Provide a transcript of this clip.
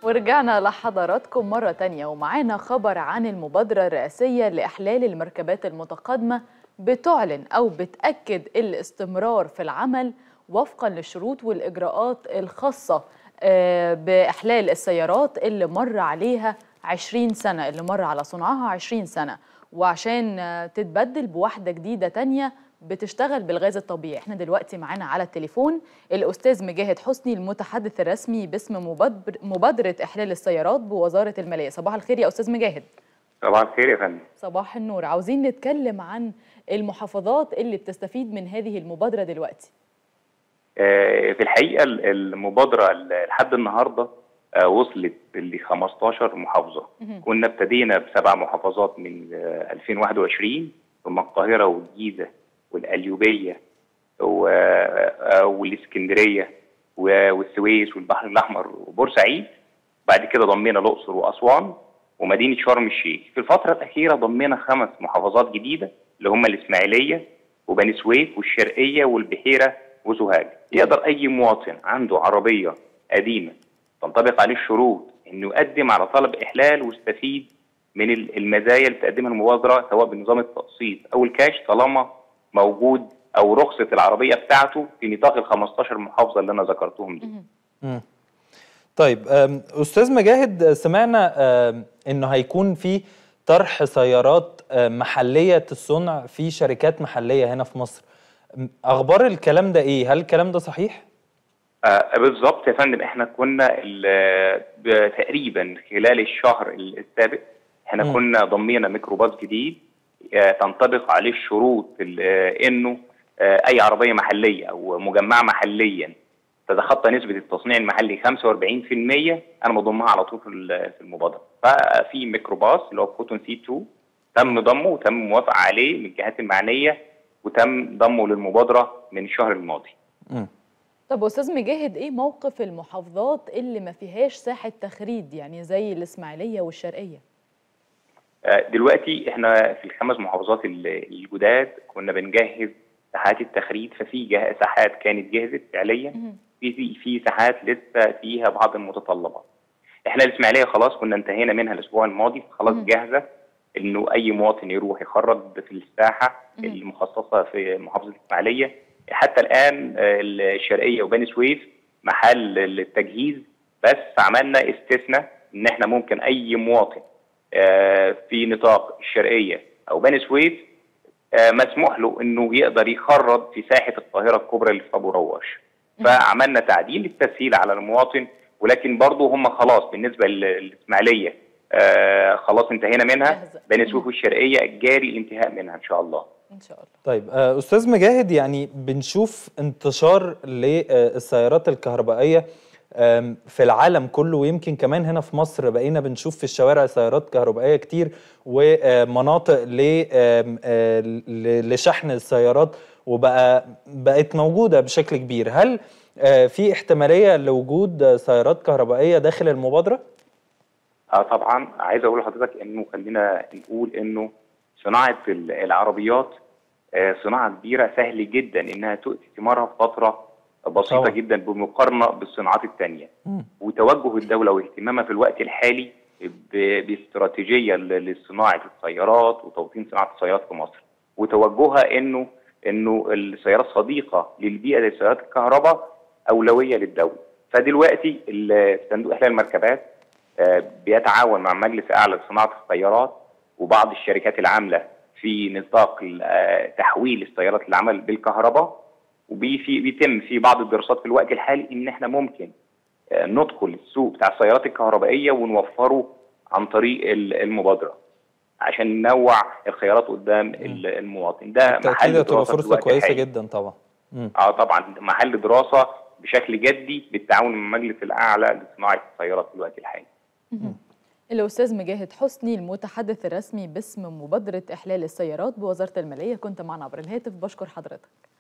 ورجعنا لحضراتكم مرة تانية ومعانا خبر عن المبادرة الرئاسية لإحلال المركبات المتقدمة بتعلن أو بتأكد الاستمرار في العمل وفقا للشروط والإجراءات الخاصة آه، بإحلال السيارات اللي مر عليها 20 سنة اللي مر على صنعها 20 سنة وعشان آه، تتبدل بواحدة جديدة تانية بتشتغل بالغاز الطبيعي احنا دلوقتي معانا على التليفون الأستاذ مجاهد حسني المتحدث الرسمي باسم مبادر- مبادرة إحلال السيارات بوزارة المالية صباح الخير يا أستاذ مجاهد صباح الخير يا فندم صباح النور عاوزين نتكلم عن المحافظات اللي بتستفيد من هذه المبادرة دلوقتي آه، في الحقيقه ال- المبادره ل- لحد النهارده آه، وصلت ل 15 محافظه مهم. كنا ابتدينا بسبع محافظات من آه، 2021 ثم القاهره والجيزه والقليوبيه و- آه، والاسكندريه و- والسويس والبحر الاحمر وبورسعيد بعد كده ضمينا الاقصر واسوان ومدينه شرم الشيخ في الفتره الاخيره ضمينا خمس محافظات جديده اللي هم الاسماعيليه وبني سويف والشرقيه والبحيره وسوهاج يقدر اي مواطن عنده عربيه قديمه تنطبق عليه الشروط انه يقدم على طلب احلال ويستفيد من ال- المزايا اللي بتقدمها المبادره سواء بنظام التقسيط او الكاش طالما موجود او رخصه العربيه بتاعته في نطاق ال 15 محافظه اللي انا ذكرتهم دي. مم. طيب أم، استاذ مجاهد سمعنا أم، انه هيكون في طرح سيارات أم، محليه الصنع في شركات محليه هنا في مصر أم، اخبار الكلام ده ايه هل الكلام ده صحيح آه بالظبط يا فندم احنا كنا ال- ب- تقريبا خلال الشهر السابق احنا مم. كنا ضمينا ميكروباص جديد آه تنطبق عليه الشروط ال- آه، انه آه اي عربيه محليه او مجمعه محليا تتخطى نسبه التصنيع المحلي 45% انا بضمها على طول في ال- في المبادره ففي ميكروباص اللي هو كوتون سي 2 تم ضمه وتم موافقه عليه من الجهات المعنيه وتم ضمه للمبادره من الشهر الماضي مم. طب أستاذ مجاهد إيه موقف المحافظات اللي ما فيهاش ساحة تخريج يعني زي الإسماعيلية والشرقية آه، دلوقتي احنا في الخمس محافظات ال- الجداد كنا بنجهز ساحات التخريج ففي جه- ساحات كانت جهزت فعليا مهم. في في في ساحات لسه فيها بعض المتطلبات. احنا الاسماعيليه خلاص كنا انتهينا منها الاسبوع الماضي خلاص مم. جاهزه انه اي مواطن يروح يخرج في الساحه مم. المخصصه في محافظه الاسماعيليه حتى الان آه، الشرقيه وبني سويف محل التجهيز بس عملنا استثناء ان احنا ممكن اي مواطن آه، في نطاق الشرقيه او بني سويف آه، مسموح له انه يقدر يخرج في ساحه القاهره الكبرى اللي في ابو رواش فعملنا تعديل للتسهيل على المواطن ولكن برضه هم خلاص بالنسبه لل- للاسماعيليه آه خلاص انتهينا منها جاهزة. بني مم. سويف والشرقيه جاري الانتهاء منها ان شاء الله إن شاء الله طيب آه، استاذ مجاهد يعني بنشوف انتشار للسيارات الكهربائيه آم، في العالم كله ويمكن كمان هنا في مصر بقينا بنشوف في الشوارع سيارات كهربائيه كتير ومناطق ل- آم، آه، ل- لشحن السيارات وبقى بقت موجوده بشكل كبير هل آه، في احتماليه لوجود سيارات كهربائيه داخل المبادره اه طبعا عايز اقول لحضرتك انه خلينا نقول انه صناعه ال- العربيات آه صناعه كبيره سهل جدا انها تؤتي ثمارها في فتره بسيطه طبعا. جدا بالمقارنه بالصناعات الثانيه مم. وتوجه الدولة واهتمامها في الوقت الحالي ب- باستراتيجية ل- لصناعة السيارات وتوطين صناعة السيارات في مصر وتوجهها انه انه السيارات صديقة للبيئة زي سيارات الكهرباء أولوية للدولة فدلوقتي ال- صندوق إحلال المركبات آه، بيتعاون مع مجلس أعلى لصناعة السيارات وبعض الشركات العاملة في نطاق ال- آه، تحويل السيارات للعمل بالكهرباء وبيتم في بعض الدراسات في الوقت الحالي ان احنا ممكن آه، ندخل السوق بتاع السيارات الكهربائيه ونوفره عن طريق ال- المبادره عشان ننوع الخيارات قدام ال- المواطن ده بالتاكيد محل هتبقى دراسه في فرصه الوقت كويسه الحالي. جدا طبعا مم. اه طبعا محل دراسه بشكل جدي بالتعاون مع المجلس الاعلى لصناعه السيارات في الوقت الحالي الأستاذ مجاهد حسني المتحدث الرسمي باسم مبادرة إحلال السيارات بوزارة المالية كنت معنا عبر الهاتف بشكر حضرتك